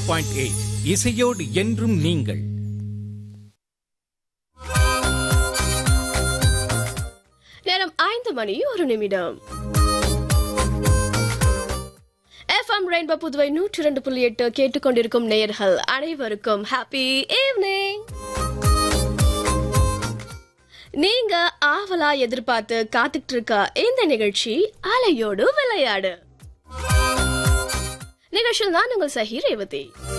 Point eight இசையோடு என்றும் நீங்கள் நேரம் ஐந்து மணி ஒரு நிமிடம் எஃப்எம் ரெயின்போ புதுவை நூற்றி இரண்டு புள்ளி எட்டு கேட்டுக்கொண்டிருக்கும் நேயர்கள் அனைவருக்கும் ஹாப்பி ஈவினிங் நீங்க ஆவலா எதிர்பார்த்து காத்துக்கிட்டு இருக்க இந்த நிகழ்ச்சி அலையோடு விளையாடு நிகழ்ச்சியில் நான் உங்கள் சஹி ரேவதி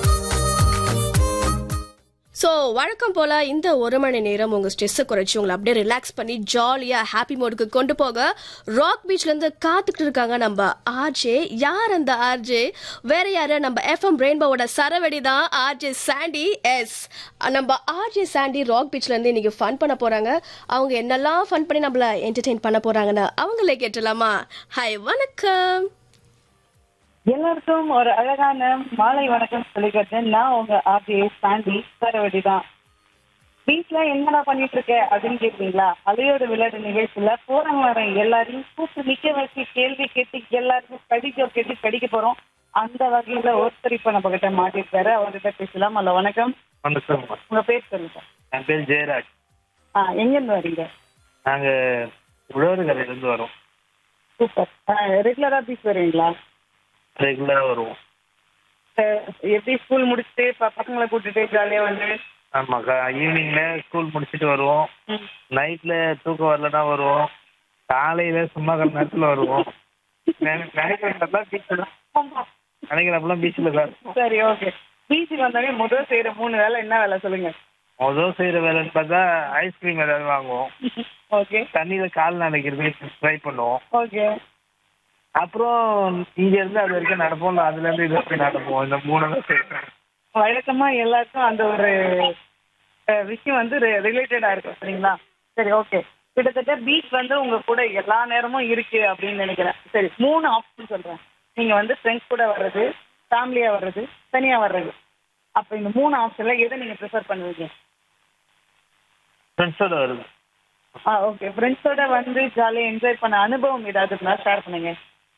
ஸோ வழக்கம் போல இந்த ஒரு மணி நேரம் உங்க ஸ்ட்ரெஸ்ஸை குறைச்சி உங்களை அப்படியே ரிலாக்ஸ் பண்ணி ஜாலியா ஹாப்பி மோடுக்கு கொண்டு போக ராக் பீச்ல இருந்து காத்துக்கிட்டு இருக்காங்க நம்ம ஆர்ஜே யார் அந்த ஆர்ஜே வேற யாரு நம்ம எஃப்எம் ரெயின்போவோட சரவெடி தான் ஆர்ஜே சாண்டி எஸ் நம்ம ஆர்ஜே சாண்டி ராக் பீச்ல இருந்து இன்னைக்கு ஃபன் பண்ண போறாங்க அவங்க என்னெல்லாம் ஃபன் பண்ணி நம்மள என்டர்டெயின் பண்ண போறாங்கன்னு அவங்களே கேட்டலாமா ஹாய் வணக்கம் எல்லாருக்கும் ஒரு அழகான மாலை வணக்கம் சொல்லிக்கிறது நான் உங்க ஆர்ஜே சாண்டி சரவடி தான் வீட்டுல என்னடா பண்ணிட்டு இருக்க அப்படின்னு கேக்குறீங்களா அலையோட விளையாட்டு நிகழ்ச்சியில போறவங்க வரவங்க எல்லாரையும் கூப்பிட்டு நிக்க வச்சு கேள்வி கேட்டு எல்லாருக்கும் படிக்க கேட்டு படிக்க போறோம் அந்த வகையில ஒருத்தர் இப்ப நம்ம கிட்ட மாட்டிருக்காரு அவர்கிட்ட பேசலாம் அல்ல வணக்கம் வணக்கம் உங்க பேர் சொல்லுங்க என் பேர் ஜெயராஜ் ஆ எங்க இருந்து வரீங்க நாங்க உழவர்கரையில இருந்து வரோம் சூப்பர் ரெகுலரா பீச் வருவீங்களா ரெகுலரா வருவோம் அஹ், எப்படி ஸ்கூல் முடிச்சுட்டு ப- பசங்களை கூட்டிட்டு ஜாலியா வந்து ஆமா ஈவினிங்ல ஸ்கூல் முடிச்சிட்டு வருவோம் ம். நைட்ல தூக்கம் வரலன்னா வருவோம் காலையில சும்மா கொஞ்ச நேரத்துல வருவோம் நினைக்கிறப்பெல்லாம் பீச்சில் நினைக்கிறப்பெல்லாம் பீச்சில் தான் சரி ஓகே பீச்சுக்கு வந்தோடனே முதல் செய்யற மூணு வேலை என்ன வேலை சொல்லுங்க முதல் செய்யற வேலைன்னு பார்த்தா ஐஸ்கிரீம் ஏதாவது வாங்குவோம் ஓகே தண்ணியில கால் நனைக்கிறது ட்ரை பண்ணுவோம் ஓகே அப்புறம் இங்க இருந்து அது வரைக்கும் நடப்போம் அதுல இருந்து இது வரைக்கும் நடப்போம் இந்த மூணு தான் செய்வோம் வழக்கமா எல்லாருக்கும் அந்த ஒரு அஹ், விஷயம் வந்து ரிலேட்டடா இருக்கும் சரிங்களா சரி ஓகே கிட்டத்தட்ட பீச் வந்து உங்க கூட எல்லா நேரமும் இருக்கு அப்படின்னு நினைக்கிறேன் சரி மூணு ஆப்ஷன் சொல்றேன் நீங்க வந்து ஃப்ரெண்ட்ஸ் கூட வர்றது ஃபேமிலியா வர்றது தனியா வர்றது அப்ப இந்த மூணு ஆப்ஷன்ல எதை நீங்க ப்ரிஃபர் பண்ணுவீங்க ஃப்ரெண்ட்ஸோட வருது ஆ ஓகே ஃப்ரெண்ட்ஸோட வந்து ஜாலியா என்ஜாய் பண்ண அனுபவம் ஏதாவது இருந்தா ஷேர் பண்ணுங்க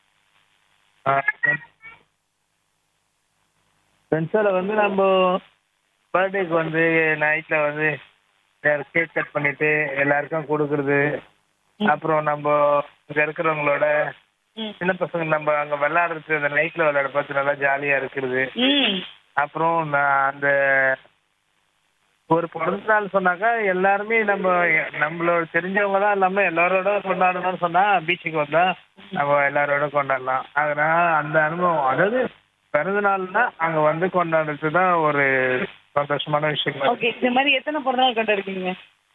ஃப்ரெண்ட்ஸோட வந்து நம்ம பர்த்டேக்கு வந்து நைட்ல வந்து கேக் கட் பண்ணிட்டு எல்லாருக்கும் கொடுக்கறது அப்புறம் நம்ம இங்க இருக்கிறவங்களோட ம். சின்ன பசங்க நம்ம அங்க விளையாடுறது அந்த நைட்ல விளையாட பார்த்து நல்லா ஜாலியா இருக்கிறது ம் அப்புறம் நான் அந்த ஒரு பிறந்த நாள் சொன்னாக்கா எல்லாருமே நம்ம நம்மளோட தெரிஞ்சவங்க தான் இல்லாம எல்லாரோட கொண்டாடணும்னு சொன்னா பீச்சுக்கு வந்தா நம்ம எல்லாரோட கொண்டாடலாம் அதனால அந்த அனுபவம் அதாவது பிறந்த நாள்னா அங்க வந்து கொண்டாடுறது தான் ஒரு சந்தோஷமான விஷயம் ஓகே இந்த மாதிரி எத்தனை பிறந்தநாள் கொண்டாடுறீங்க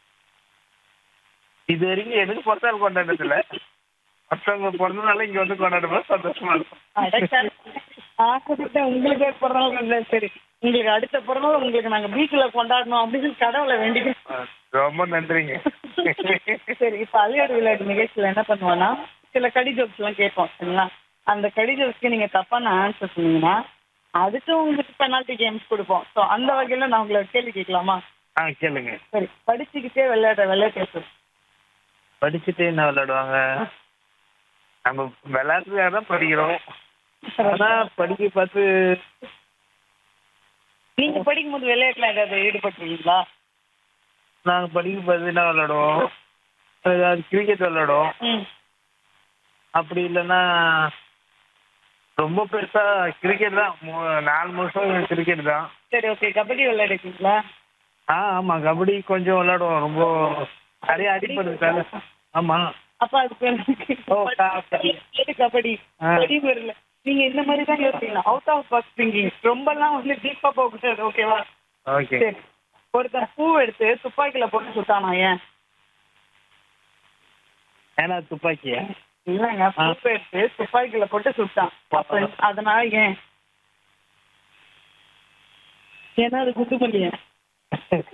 இது வரைக்கும் எதுக்கு பிறந்த நாள் கொண்டாடுறது இல்ல மற்றவங்க பிறந்த நாள் இங்க வந்து கொண்டாடும்போது சந்தோஷமா இருக்கும் ஆசைப்பட்ட உங்களுக்கு ஒரு பிறந்தநாள் கொண்டாடு சரி உங்களுக்கு அடுத்த பிறந்தநாள் உங்களுக்கு நாங்க பீச்ல கொண்டாடணும் அப்படின்னு சொல்லி கடவுளை வேண்டிக்கிறோம் ரொம்ப நன்றிங்க சரி இப்ப அலையோடு விளையாட்டு நிகழ்ச்சியில என்ன பண்ணுவோம்னா சில கடி ஜோக்ஸ் எல்லாம் கேட்போம் சரிங்களா அந்த கடி ஜோக்ஸ்க்கு நீங்க தப்பான ஆன்சர் சொன்னீங்கன்னா அதுக்கு உங்களுக்கு பெனால்டி கேம்ஸ் கொடுப்போம் ஸோ அந்த வகையில நான் உங்களை கேள்வி கேட்கலாமா ஆ கேளுங்க சரி படிச்சுக்கிட்டே விளையாடுற விளையாட்டு படிச்சுட்டு என்ன விளையாடுவாங்க நம்ம விளையாட்டுக்காக தான் படிக்கிறோம் ஆனா படிக்க பார்த்து நீங்க படிக்கும் போது விளையாட்டுல ஏதாவது ஈடுபட்டுருக்கீங்களா நாங்க படிக்க பார்த்து என்ன விளையாடுவோம் ஏதாவது கிரிக்கெட் விளையாடுவோம் ம் அப்படி இல்லைன்னா ரொம்ப பெருசா கிரிக்கெட் தான் மூ- நாலு மாசம் கிரிக்கெட் தான் சரி ஓகே கபடி விளையாடிருக்கீங்களா ஆ ஆமா கபடி கொஞ்சம் விளையாடுவோம் ரொம்ப நிறைய அடிப்படுது ஆமா அப்ப அதுக்கு எனக்கு ஓ, கபடி. எது கபடி ஆ. கபடி வரல நீங்க இந்த மாதிரி தான் யோசிக்கணும் அவுட் ஆஃப் பாக்ஸ் திங்கிங் ரொம்பலாம் வந்து டீப்பா போக கூடாது ஓகேவா ஓகே சரி ஒருத்தன் பூ எடுத்து துப்பாக்கில போட்டு சுட்டானா ஏன் ஏன்னா துப்பாக்கியா இல்லங்க ஆ. பூ எடுத்து துப்பாக்கில போட்டு சுட்டான் அப்ப அதனால ஏன் ஏன்னா அது குத்து பண்ணியன்